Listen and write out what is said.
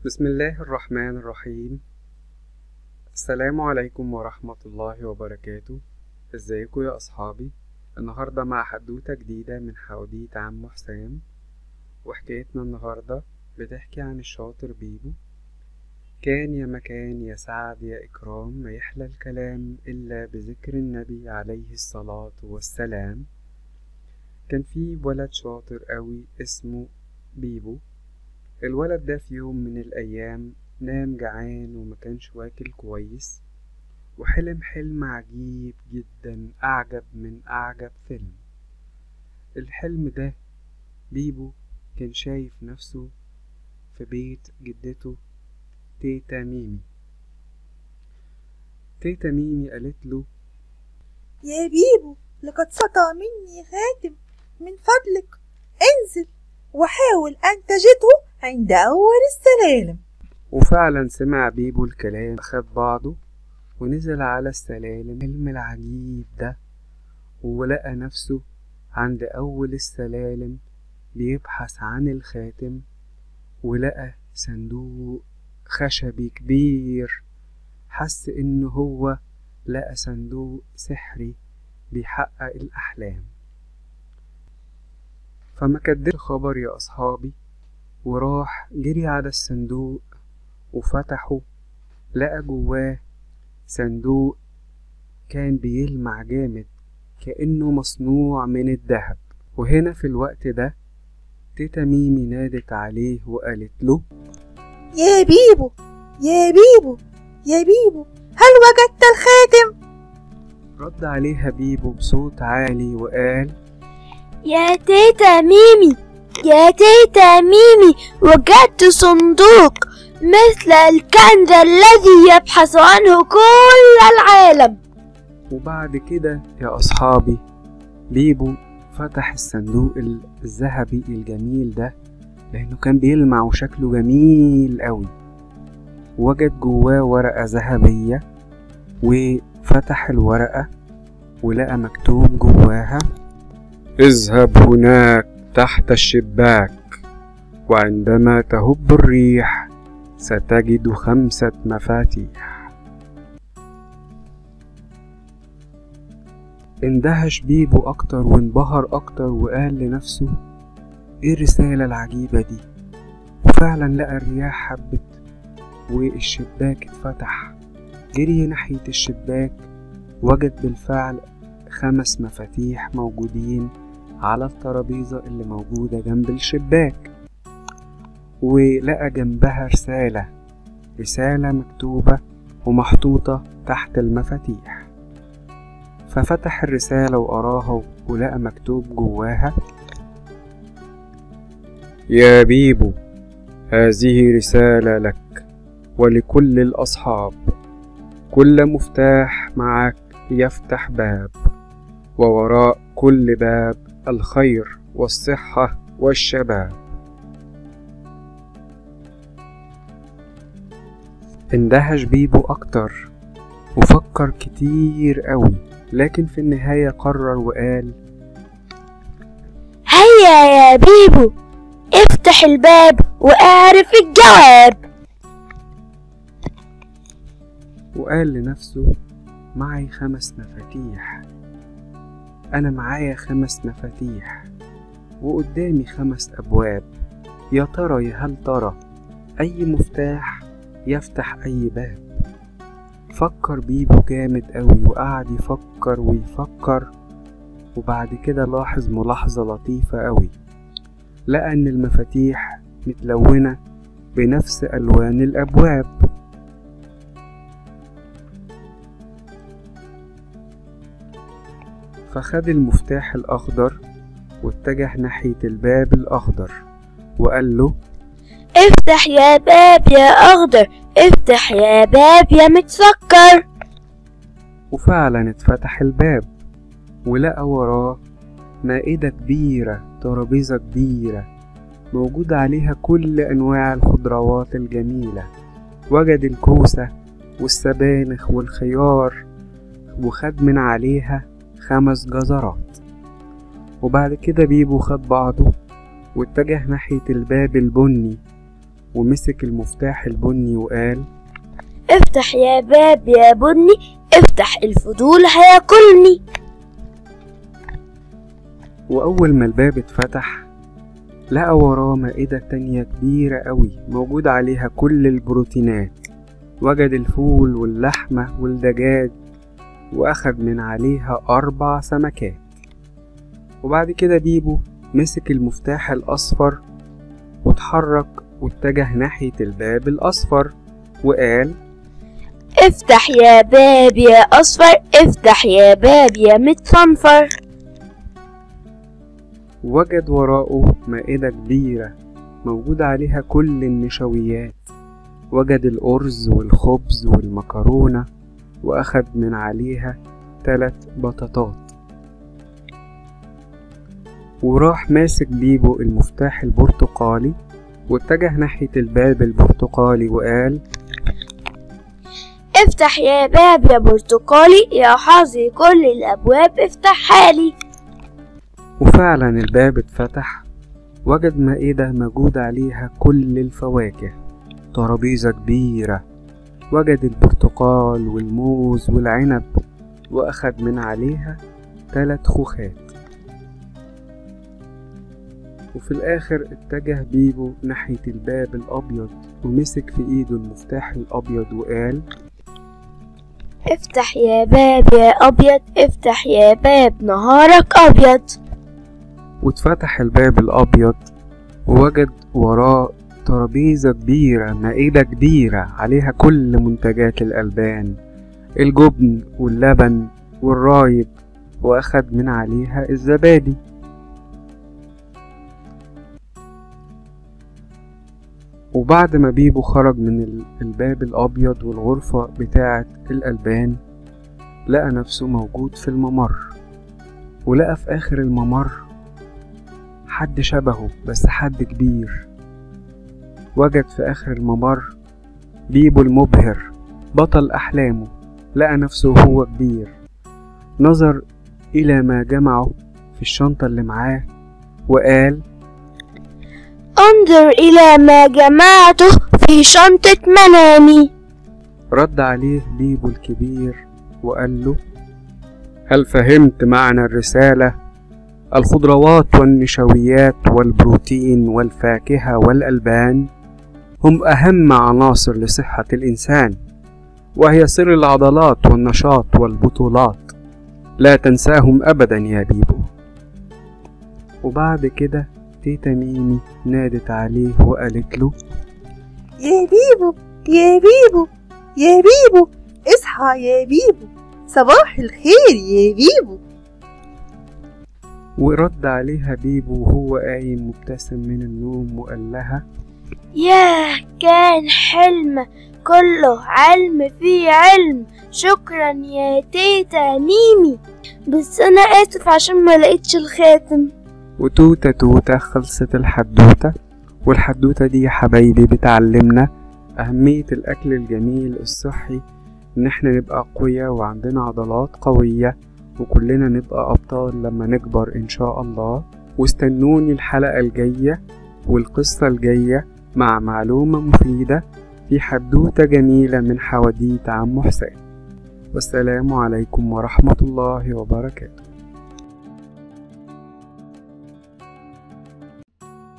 بسم الله الرحمن الرحيم السلام عليكم ورحمة الله وبركاته ازيكم يا أصحابي النهاردة مع حدوتة جديدة من حواديت عم حسام وحكايتنا النهاردة بتحكي عن الشاطر بيبو كان يا مكان يا سعد يا إكرام ما يحلى الكلام إلا بذكر النبي عليه الصلاة والسلام كان في ولد شاطر قوي اسمه بيبو الولد ده في يوم من الأيام نام جعان ومكانش واكل كويس وحلم حلم عجيب جدا أعجب من أعجب فيلم الحلم ده بيبو كان شايف نفسه في بيت جدته تيتا ميمي تيتا ميمي قالت له يا بيبو لقد سقط مني خاتم من فضلك انزل وحاول أن تجده عند أول السلالم وفعلا سمع بيبو الكلام خد بعضه ونزل على السلالم الحلم العجيب ده ولقى نفسه عند أول السلالم بيبحث عن الخاتم ولقى صندوق خشبي كبير حس إن هو لقى صندوق سحري بيحقق الأحلام فما كدبش خبر يا أصحابي وراح جري على الصندوق وفتحه لقى جواه صندوق كان بيلمع جامد كأنه مصنوع من الذهب وهنا في الوقت ده تيتا ميمي نادت عليه وقالت له يا بيبو يا بيبو يا بيبو هل وجدت الخاتم رد عليها بيبو بصوت عالي وقال يا تيتا ميمي يا تيتا ميمي وجدت صندوق مثل الكنز الذي يبحث عنه كل العالم وبعد كده يا أصحابي بيبو فتح الصندوق الذهبي الجميل ده لأنه كان بيلمع وشكله جميل قوي وجد جواه ورقة ذهبية وفتح الورقة ولقى مكتوب جواها اذهب هناك تحت الشباك وعندما تهب الريح ستجد خمسة مفاتيح اندهش بيبو أكتر وانبهر أكتر وقال لنفسه ايه الرسالة العجيبة دي وفعلا لقى الرياح حبت والشباك اتفتح جري ناحية الشباك وجد بالفعل خمس مفاتيح موجودين على الترابيزة اللي موجودة جنب الشباك ولقى جنبها رسالة رسالة مكتوبة ومحطوطة تحت المفاتيح ففتح الرسالة وقراها ولقى مكتوب جواها يا بيبو هذه رسالة لك ولكل الأصحاب كل مفتاح معك يفتح باب ووراء كل باب الخير والصحة والشباب اندهش بيبو أكتر وفكر كتير قوي لكن في النهاية قرر وقال هيا يا بيبو افتح الباب واعرف الجواب وقال لنفسه معي خمس مفاتيح أنا معايا خمس مفاتيح وقدامي خمس أبواب يا ترى يا هل ترى أي مفتاح يفتح أي باب فكر بيبو جامد أوي وقعد يفكر ويفكر وبعد كده لاحظ ملاحظة لطيفة أوي لقى إن المفاتيح متلونة بنفس ألوان الأبواب فخد المفتاح الأخضر واتجه ناحية الباب الأخضر وقال له افتح يا باب يا اخضر افتح يا باب يا متسكر وفعلا اتفتح الباب ولقى وراه مائدة كبيرة ترابيزة كبيرة موجود عليها كل أنواع الخضروات الجميلة وجد الكوسة والسبانخ والخيار وخد من عليها خمس جزرات وبعد كده بيبو خد بعضه واتجه ناحية الباب البني ومسك المفتاح البني وقال افتح يا باب يا بني افتح الفضول هياكلني وأول ما الباب اتفتح لقى وراه مائدة تانية كبيرة قوي موجود عليها كل البروتينات وجد الفول واللحمة والدجاج وأخد من عليها أربع سمكات وبعد كده بيبو مسك المفتاح الأصفر واتحرك واتجه ناحية الباب الأصفر وقال افتح يا باب يا اصفر افتح يا باب يا متصنفر وجد وراءه مائدة كبيرة موجود عليها كل النشويات وجد الأرز والخبز والمكرونة وأخد من عليها تلات بطاطات وراح ماسك بيبو المفتاح البرتقالي واتجه ناحية الباب البرتقالي وقال افتح يا باب يا برتقالي يا حظي كل الابواب افتحها لي وفعلا الباب اتفتح وجد مائدة موجود عليها كل الفواكه ترابيزة كبيرة وجد البرتقال والموز والعنب وأخد من عليها تلات خوخات وفي الآخر اتجه بيبو ناحية الباب الأبيض ومسك في إيده المفتاح الأبيض وقال افتح يا باب يا ابيض افتح يا باب نهارك ابيض واتفتح الباب الأبيض ووجد وراه ترابيزة كبيرة مائدة كبيرة عليها كل منتجات الألبان الجبن واللبن والرايب وأخد من عليها الزبادي وبعد ما بيبو خرج من ال- الباب الأبيض والغرفة بتاعة الألبان لقى نفسه موجود في الممر ولقى في آخر الممر حد شبهه بس حد كبير وجد في آخر الممر بيبو المبهر بطل أحلامه لقى نفسه هو كبير نظر إلى ما جمعه في الشنطة اللي معاه وقال انظر الى ما جمعته في شنطة منامي رد عليه بيبو الكبير وقال له هل فهمت معنى الرسالة؟ الخضروات والنشويات والبروتين والفاكهة والألبان هم أهم عناصر لصحة الإنسان وهي سر العضلات والنشاط والبطولات لا تنساهم أبدا يا بيبو وبعد كده تيتا ميمي نادت عليه وقالت له يا بيبو يا بيبو يا بيبو اصحى يا بيبو صباح الخير يا بيبو ورد عليها بيبو وهو قايم مبتسم من النوم وقال لها ياه كان حلم كله علم في علم شكرا يا تيتا ميمي بس انا اسف عشان ما لقيتش الخاتم وتوتة توتة خلصت الحدوتة والحدوتة دي يا حبايبي بتعلمنا أهمية الأكل الجميل الصحي إن احنا نبقى أقوياء وعندنا عضلات قوية وكلنا نبقى أبطال لما نكبر إن شاء الله واستنوني الحلقة الجاية والقصة الجاية مع معلومة مفيدة في حدوتة جميلة من حواديت عم حسين والسلام عليكم ورحمة الله وبركاته